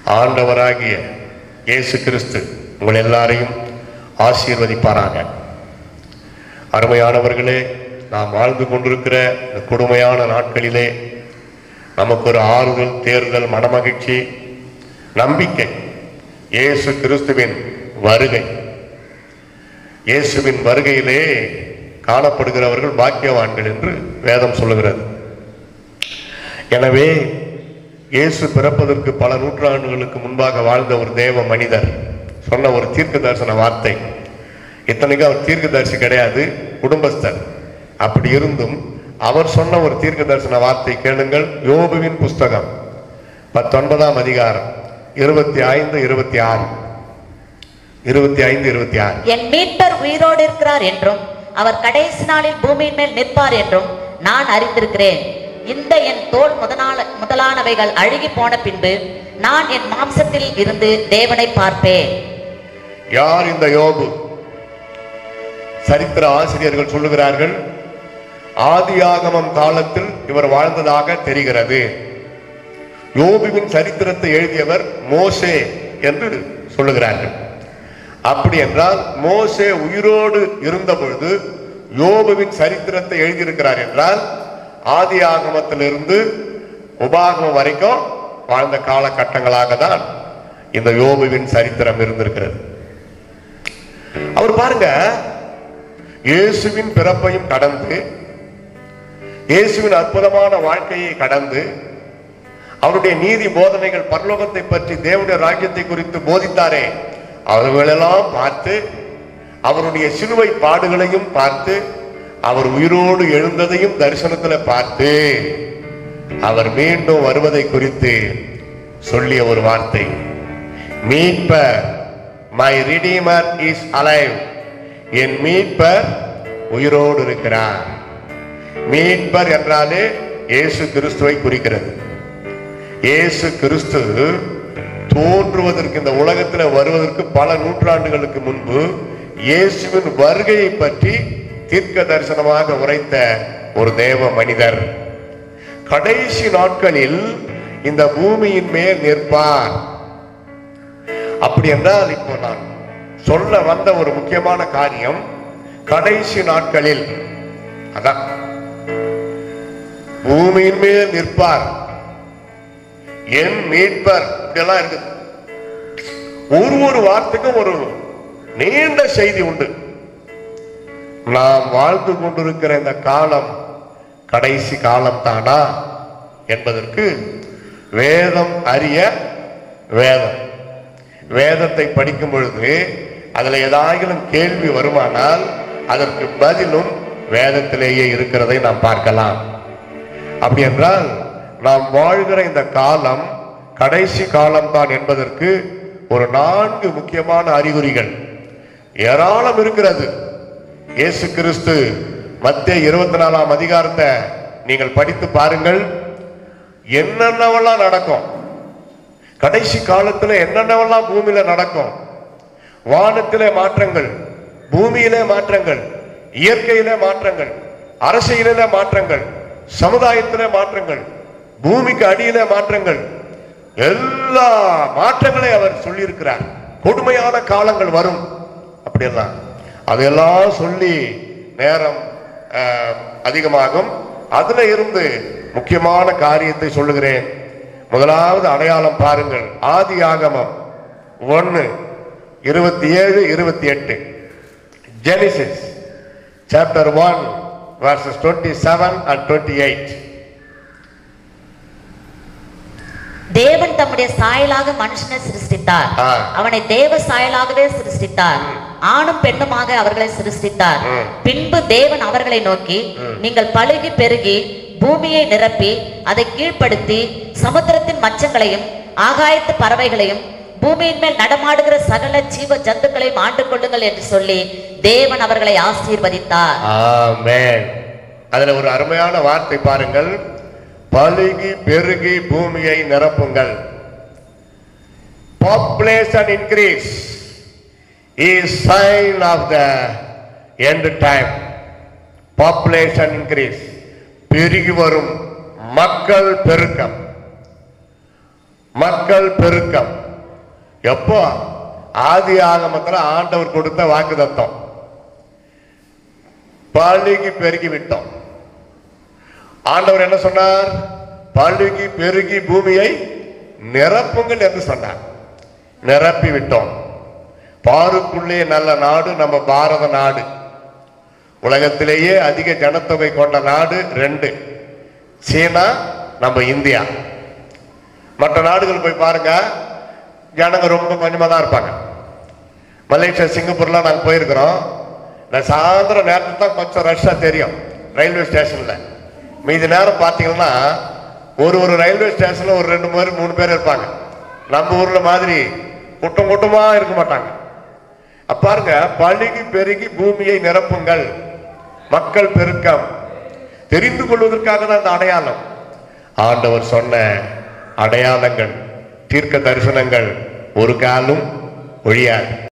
ஆண்டவராகிய இயேசு கிறிஸ்து உங்கள் எல்லாரையும் ஆசீர்வதிப்பாராக அருமையானவர்களே நாம் வாழ்ந்து கொண்டிருக்கிற இந்த கொடுமையான நாட்களிலே நமக்கு ஒரு ஆறுதல் தேர்தல் மனமகிழ்ச்சி நம்பிக்கை இயேசு கிறிஸ்துவின் வருகை இயேசுவின் வருகையிலே காணப்படுகிறவர்கள் பாக்கியவான்கள் என்று வேதம் சொல்லுகிறது எனவே இயேசு பிறப்பதற்கு பல நூற்றாண்டுகளுக்கு முன்பாக வாழ்ந்த ஒரு தேவ மனிதர் சொன்ன ஒரு தீர்க்க தரிசன வார்த்தை இத்தனைக்கும் அவர் தீர்க்க தரிசி கிடையாது குடும்பஸ்தர் அப்படி இருந்தும் அவர் சொன்ன ஒரு தீர்க்க தரிசன வார்த்தை கேளுங்கள் யோபுவின் புஸ்தகம் பத்தொன்பதாம் அதிகாரம் இருபத்தி ஐந்து இருபத்தி ஆறு இருபத்தி ஐந்து இருபத்தி ஆறு என் மீட்பர் உயிரோடு இருக்கிறார் என்றும் அவர் கடைசி நாளில் பூமியின் மேல் நிற்பார் என்றும் நான் அறிந்திருக்கிறேன் இந்த என் தோல் முதலான முதலானவைகள் அழுகி போன பின்பு நான் என் மாம்சத்தில் இருந்து தேவனை பார்ப்பேன் யார் இந்த யோபு சரித்திர ஆசிரியர்கள் சொல்லுகிறார்கள் ஆதியாகமம் காலத்தில் இவர் வாழ்ந்ததாக தெரிகிறது யோபுவின் சரித்திரத்தை எழுதியவர் மோசே என்று சொல்லுகிறார்கள் அப்படி என்றால் மோசே உயிரோடு இருந்த பொழுது யோபுவின் சரித்திரத்தை எழுதியிருக்கிறார் என்றால் ஆதி ஆகமத்திலிருந்து உபாகமம் வரைக்கும் வாழ்ந்த காலகட்டங்களாக தான் இந்த யோபுவின் சரித்திரம் இருந்திருக்கிறது அவர் பாருங்க இயேசுவின் பிறப்பையும் கடந்து இயேசுவின் அற்புதமான வாழ்க்கையை கடந்து அவருடைய நீதி போதனைகள் பரலோகத்தை பற்றி தேவனுடைய ராஜ்யத்தை குறித்து போதித்தாரே அவர்களெல்லாம் பார்த்து அவருடைய சிலுவை பாடுகளையும் பார்த்து அவர் உயிரோடு எழுந்ததையும் தரிசனத்துல பார்த்து அவர் மீண்டும் வருவதை குறித்து சொல்லிய ஒரு வார்த்தை மீட்பர் மை ரிடீமர் இஸ் அலைவ் என் மீட்பர் உயிரோடு இருக்கிறார் மீட்பர் என்றாலே இயேசு கிறிஸ்துவை குறிக்கிறது இயேசு கிறிஸ்து தோன்றுவதற்கு இந்த உலகத்தில் வருவதற்கு பல நூற்றாண்டுகளுக்கு முன்பு இயேசுவின் வருகையை பற்றி தீர்க்க தரிசனமாக உரைத்த ஒரு தேவ மனிதர் கடைசி நாட்களில் இந்த பூமியின் மேல் நிற்பார் அப்படி என்றால் இப்போ நான் சொல்ல வந்த ஒரு முக்கியமான காரியம் கடைசி நாட்களில் அதான் பூமியின் மேல் நிற்பார் என் மீட்பர் இப்படியெல்லாம் இருக்குது ஒரு ஒரு வார்த்தைக்கும் ஒரு நீண்ட செய்தி உண்டு நாம் வாழ்ந்து கொண்டிருக்கிற இந்த காலம் கடைசி காலம் தானா என்பதற்கு வேதம் அறிய வேதம் வேதத்தை படிக்கும் பொழுது அதுல ஏதாயிலும் கேள்வி வருமானால் அதற்கு பதிலும் வேதத்திலேயே இருக்கிறதை நாம் பார்க்கலாம் அப்படி என்றால் நாம் வாழ்கிற இந்த காலம் கடைசி காலம்தான் என்பதற்கு ஒரு நான்கு முக்கியமான அறிகுறிகள் ஏராளம் இருக்கிறது இயேசு கிறிஸ்து மத்திய இருபத்தி நாலாம் அதிகாரத்தை நீங்கள் படித்து பாருங்கள் என்னென்னவெல்லாம் நடக்கும் கடைசி காலத்துல என்னென்னவெல்லாம் பூமியில நடக்கும் வானத்திலே மாற்றங்கள் பூமியிலே மாற்றங்கள் இயற்கையிலே மாற்றங்கள் அரசியலிலே மாற்றங்கள் சமுதாயத்திலே மாற்றங்கள் பூமிக்கு அடியிலே மாற்றங்கள் எல்லா மாற்றங்களை அவர் சொல்லியிருக்கிறார் கொடுமையான காலங்கள் வரும் அப்படியெல்லாம் அதையெல்லாம் சொல்லி நேரம் அஹ், அதிகமாகும் அதுல இருந்து முக்கியமான காரியத்தை சொல்லுகிறேன் முதலாவது அடையாளம் பாருங்கள் ஆதி ஆகமம் ஒன்னு இருபத்தி ஏழு இருபத்தி எட்டு Genesis chapter one verses twenty seven and twenty eight தேவன் தம்முடைய சாயலாக மனுஷனை சிருஷ்டித்தார் ஆ. அவனை தேவ சாயலாகவே சிருஷ்டித்தார் ஆணும் பெண்ணுமாக அவர்களை சிருஷ்டித்தார் ம். பின்பு தேவன் அவர்களை நோக்கி ம். நீங்கள் பழுகி பெருகி பூமியை நிரப்பி அதை கீழ்ப்படுத்தி சமுத்திரத்தின் மச்சங்களையும் ஆகாயத்து பறவைகளையும் பூமியின் மேல் நடமாடுகிற சகல ஜீவ ஜந்துக்களையும் ஆண்டு கொள்ளுங்கள் என்று சொல்லி தேவன் அவர்களை ஆசீர்வதித்தார் ஆமென் அதுல ஒரு அருமையான வார்த்தை பாருங்கள் பலுகி பெருகி பூமியை நிரப்புங்கள் population increase is sign of the end time population increase பெருகி வரும் மக்கள் பெருக்கம் மக்கள் பெருக்கம் எப்போ ஆதி ஆகமத்துல ஆண்டவர் கொடுத்த வாக்குத்தத்தம் பள்ளிக்கு பெருகி விட்டோம் ஆண்டவர் என்ன சொன்னார் பள்ளிக்கு பெருகி பூமியை நிரப்புங்கள் என்று சொன்னார் நிரப்பி விட்டோம் பாருக்குள்ளே நல்ல நாடு நம்ம பாரத நாடு உலகத்திலேயே அதிக ஜனத்தொகை கொண்ட நாடு ரெண்டு சீனா நம்ம இந்தியா மற்ற நாடுகள் போய் பாருங்க ஜனங்க ரொம்ப கொஞ்சமாக தான் இருப்பாங்க மலேசியா சிங்கப்பூர்லாம் நாங்கள் போயிருக்கிறோம் நான் சாயந்தரம் நேரத்தில் தான் கொஞ்சம் ரஷ்ஷாக தெரியும் ரயில்வே ஸ்டேஷனில் மீதி நேரம் பார்த்தீங்கன்னா ஒரு ஒரு ரயில்வே ஸ்டேஷனில் ஒரு ரெண்டு பேர் மூணு பேர் இருப்பாங்க நம்ம ஊரில் மாதிரி கூட்டம் கூட்டமாக இருக்க மாட்டாங்க அப்ப பாருங்க பழுகி பெருகி பூமியை நிரப்புங்கள் மக்கள் பெருக்கம் தெரிந்து கொள்வதற்காக தான் இந்த அடையாளம் ஆண்டவர் சொன்ன அடையாளங்கள் தீர்க்க தரிசனங்கள் ஒரு காலும் ஒழியாது